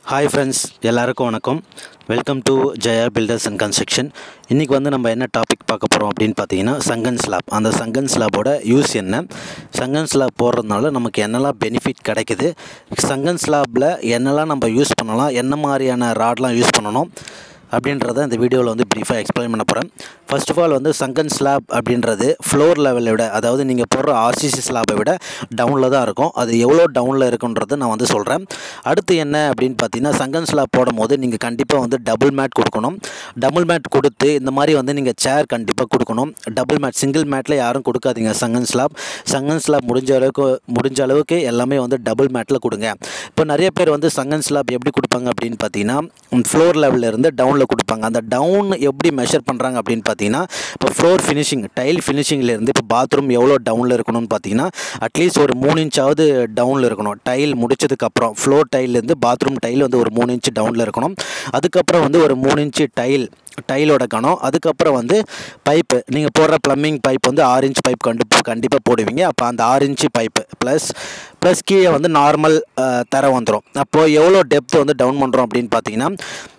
hi friends எல்லாருக்கும் வணக்கம் welcome to Jaya builders and construction இன்றைக்கி வந்து நம்ம என்ன டாபிக் பார்க்க போகிறோம் அப்படின்னு பார்த்தீங்கன்னா சங்கன் ஸ்லாப் அந்த சங்கன் ஸ்லாப்போட யூஸ் என்ன சங்கன் ஸ்லாப் போடுறதுனால நமக்கு என்னெல்லாம் பெனிஃபிட் கிடைக்குது சங்கன் ஸ்லாப்பில் என்னெல்லாம் நம்ம யூஸ் பண்ணலாம் என்ன மாதிரியான ராட்லாம் யூஸ் பண்ணணும் அப்படின்றத இந்த வீடியோவில் வந்து ப்ரீஃபாக எக்ஸ்பிளைன் பண்ண போகிறேன் ஃபர்ஸ்ட் ஆஃப் ஆல் வந்து சங்கன் ஸ்லாப் அப்படின்றது ஃப்ளோர் லெவலை விட அதாவது நீங்கள் போடுற ஆர்சிசி ஸ்லாப்பை விட டவுனில் தான் இருக்கும் அது எவ்வளோ டவுனில் இருக்குன்றது நான் வந்து சொல்கிறேன் அடுத்து என்ன அப்படின்னு பார்த்தீங்கன்னா சங்கன் ஸ்லாப் போடும் போது நீங்கள் கண்டிப்பாக வந்து டபுள் மேட் கொடுக்கணும் டபுள் மேட் கொடுத்து இந்த மாதிரி வந்து நீங்கள் சேர் கண்டிப்பாக கொடுக்கணும் டபுள் மேட் சிங்கிள் மேட்டில் யாரும் கொடுக்காதீங்க சங்கன் ஸ்லாப் சங்கன் ஸ்லாப் முடிஞ்ச அளவுக்கு முடிஞ்ச அளவுக்கு எல்லாமே வந்து டபுள் மேட்டில் கொடுங்க இப்போ நிறைய பேர் வந்து சங்கன் ஸ்லாப் எப்படி கொடுப்பாங்க அப்படின்னு பார்த்தீங்கன்னா ஃப்ளோர் லெவலில் இருந்து டவுனில் கொடுப்பாங்க அந்த டவுன் எப்படி மெஷர் பண்ணுறாங்க அப்படின்னு பார்த்தீங்கன்னா இப்போ ஃப்ளோர் ஃபினிஷிங் டைல் ஃபினிஷிங்லேருந்து இப்போ பாத்ரூம் எவ்வளோ டவுனில் இருக்கணும்னு பார்த்தீங்கன்னா அட்லீஸ்ட் ஒரு மூணு இன்ச்சாவது டவுனில் இருக்கணும் டைல் முடிச்சதுக்கப்புறம் ஃப்ளோர் டைல்லேருந்து பாத்ரூம் டைல் வந்து ஒரு மூணு இன்ச்சு டவுனில் இருக்கணும் அதுக்கப்புறம் வந்து ஒரு மூணு இன்ச்சு டைல் டைலோட கணம் அதுக்கப்புறம் வந்து பைப்பு நீங்கள் போடுற ப்ளம்பிங் பைப் வந்து ஆறு இன்ச் பைப் கண்டு கண்டிப்பாக போடுவீங்க அப்போ அந்த ஆறு இன்ச்சு பைப்பு ப்ளஸ் ப்ளஸ் கீழே வந்து நார்மல் தர வந்துடும் அப்போது எவ்வளோ டெப்த் வந்து டவுன் பண்ணுறோம் அப்படின்னு பார்த்தீங்கன்னா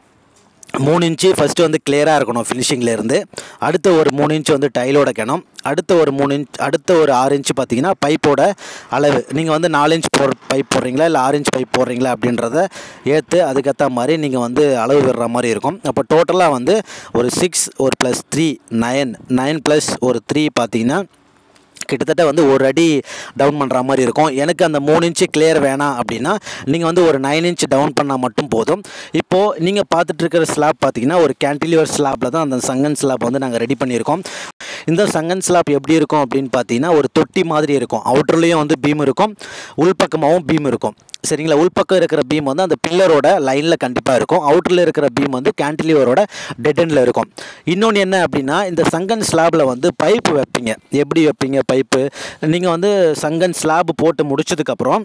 மூணு இன்ச்சு ஃபஸ்ட்டு வந்து கிளியராக இருக்கணும் ஃபினிஷிங்கில் இருந்து அடுத்த ஒரு மூணு இன்ச்சு வந்து டைலோட கிணம் அடுத்த ஒரு மூணு இன்ச் அடுத்த ஒரு ஆறு இன்ச்சு பார்த்தீங்கன்னா பைப்போட அளவு நீங்கள் வந்து நாலு இன்ச் போர் பைப் போடுறீங்களா இல்லை ஆறு இன்ச் பைப் போடுறீங்களா அப்படின்றத ஏற்று அதுக்கேற்ற மாதிரி நீங்கள் வந்து அளவு விடுற மாதிரி இருக்கும் அப்போ டோட்டலாக வந்து ஒரு சிக்ஸ் ஒரு plus three nine nine plus ஒரு த்ரீ பார்த்தீங்கன்னா கிட்டத்தட்ட வந்து ஒரு அடி டவுன் பண்ணுற மாதிரி இருக்கும் எனக்கு அந்த மூணு இன்ச்சு கிளியர் வேணாம் அப்படின்னா நீங்கள் வந்து ஒரு நைன் இன்ச் டவுன் பண்ணால் மட்டும் போதும் இப்போது நீங்கள் பார்த்துட்டு இருக்கிற ஸ்லாப் பார்த்தீங்கன்னா ஒரு கேன்டிலிவர் ஸ்லாப்பில் தான் அந்த சங்கன் ஸ்லாப் வந்து நாங்கள் ரெடி பண்ணியிருக்கோம் இந்த சங்கன் ஸ்லாப் எப்படி இருக்கும் அப்படின்னு பார்த்தீங்கன்னா ஒரு தொட்டி மாதிரி இருக்கும் அவுட்டர்லேயும் வந்து பீம் இருக்கும் உள்பக்கமாகவும் பீம் இருக்கும் சரிங்களா உள்பக்கம் இருக்கிற பீம் வந்து அந்த பில்லரோட லைனில் கண்டிப்பாக இருக்கும் அவுட்டரில் இருக்கிற பீம் வந்து கேன்டிலிவரோட டெட் எண்டில் இருக்கும் இன்னொன்று என்ன அப்படின்னா இந்த சங்கன் ஸ்லாபில் வந்து பைப்பு வைப்பீங்க எப்படி வைப்பீங்க பைப்பு நீங்கள் வந்து சங்கன் ஸ்லாப் போட்டு முடிச்சதுக்கப்புறம்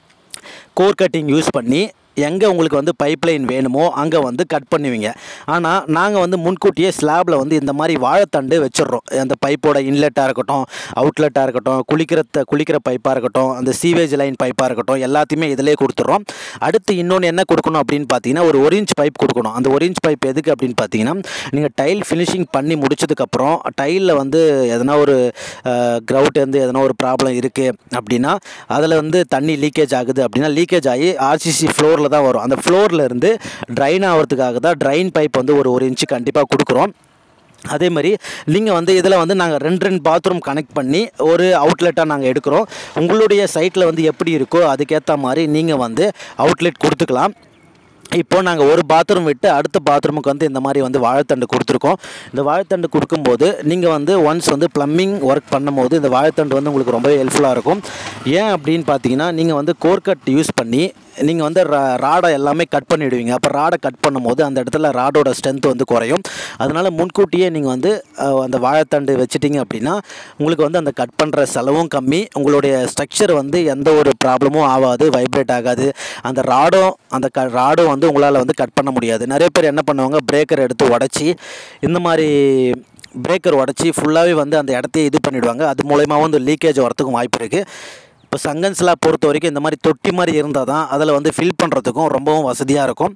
கோர் கட்டிங் யூஸ் பண்ணி எங்கே உங்களுக்கு வந்து பைப்லைன் வேணுமோ அங்கே வந்து கட் பண்ணுவீங்க ஆனால் நாங்கள் வந்து முன்கூட்டியே ஸ்லாபில் வந்து இந்த மாதிரி வாழைத்தண்டு வச்சிடுறோம் அந்த பைப்போட இன்லெட்டாக இருக்கட்டும் அவுட்லெட்டாக இருக்கட்டும் குளிக்கிற குளிக்கிற பைப்பாக இருக்கட்டும் அந்த சீவேஜ் லைன் பைப்பாக இருக்கட்டும் எல்லாத்தையுமே இதிலே கொடுத்துட்றோம் அடுத்து இன்னொன்று என்ன கொடுக்கணும் அப்படின்னு பார்த்தீங்கன்னா ஒரு ஒரு இன்ச் பைப் கொடுக்கணும் அந்த ஒரு இன்ச் பைப் எதுக்கு அப்படின்னு பார்த்தீங்கன்னா நீங்கள் டைல் ஃபினிஷிங் பண்ணி முடிச்சதுக்கப்புறம் டைலில் வந்து எதனா ஒரு க்ரவுட் வந்து எதனா ஒரு ப்ராப்ளம் இருக்குது அப்படின்னா அதில் வந்து தண்ணி லீக்கேஜ் ஆகுது அப்படின்னா லீக்கேஜ் ஆகி ஆர்சிசி ஃப்ளோரில் தான் வரும் அந்த ஃப்ளோரில் இருந்து ட்ரைன் ஆகிறதுக்காக தான் ட்ரைன் பைப் வந்து ஒரு ஒரு இன்ச்சு கண்டிப்பாக கொடுக்குறோம் அதே மாதிரி நீங்கள் வந்து இதில் வந்து நாங்கள் ரெண்டு ரெண்டு பாத்ரூம் கனெக்ட் பண்ணி ஒரு அவுட்லெட்டாக நாங்கள் எடுக்கிறோம் உங்களுடைய சைட்டில் வந்து எப்படி இருக்கோ அதுக்கேற்ற மாதிரி நீங்கள் வந்து அவுட்லெட் கொடுத்துக்கலாம் இப்போ நாங்கள் ஒரு பாத்ரூம் விட்டு அடுத்த பாத்ரூமுக்கு வந்து இந்த மாதிரி வந்து வாழைத்தண்டு கொடுத்துருக்கோம் இந்த வாழைத்தண்டு கொடுக்கும்போது நீங்கள் வந்து ஒன்ஸ் வந்து ப்ளம்பிங் ஒர்க் பண்ணும்போது இந்த வாழைத்தண்டு வந்து உங்களுக்கு ரொம்பவே ஹெல்ப்ஃபுல்லாக இருக்கும் ஏன் அப்படின்னு பார்த்தீங்கன்னா நீங்கள் வந்து கோர் கட் யூஸ் பண்ணி நீங்கள் வந்து ராடை எல்லாமே கட் பண்ணிவிடுவீங்க அப்போ ராடை கட் பண்ணும்போது அந்த இடத்துல ராடோட ஸ்ட்ரென்த் வந்து குறையும் அதனால் முன்கூட்டியே நீங்கள் வந்து அந்த வாழைத்தண்டு வச்சிட்டிங்க அப்படின்னா உங்களுக்கு வந்து அந்த கட் பண்ணுற செலவும் கம்மி உங்களுடைய ஸ்ட்ரக்சர் வந்து எந்த ஒரு ப்ராப்ளமும் ஆகாது வைப்ரேட் ஆகாது அந்த ராடும் அந்த க ராடும் வந்து உங்களால் வந்து கட் பண்ண முடியாது நிறைய பேர் என்ன பண்ணுவாங்க பிரேக்கர் எடுத்து உடச்சி இந்த மாதிரி பிரேக்கர் உடச்சி ஃபுல்லாகவே வந்து அந்த இடத்தையே இது பண்ணிவிடுவாங்க அது மூலயமா வந்து லீக்கேஜ் வரத்துக்கும் வாய்ப்பு இருக்குது இப்போ சங்கன்ஸ்லாம் பொறுத்த வரைக்கும் இந்த மாதிரி தொட்டி மாதிரி இருந்தால் தான் அதில் வந்து ஃபில் பண்ணுறதுக்கும் ரொம்பவும் வசதியாக இருக்கும்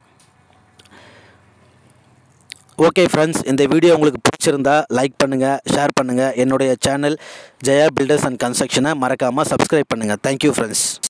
ஓகே ஃப்ரெண்ட்ஸ் இந்த வீடியோ உங்களுக்கு பிடிச்சிருந்தா லைக் பண்ணுங்கள் ஷேர் பண்ணுங்கள் என்னுடைய சேனல் ஜெயா பில்டர்ஸ் அண்ட் கன்ஸ்ட்ரக்ஷனை மறக்காமல் சப்ஸ்கிரைப் பண்ணுங்கள் தேங்க்யூ ஃப்ரெண்ட்ஸ்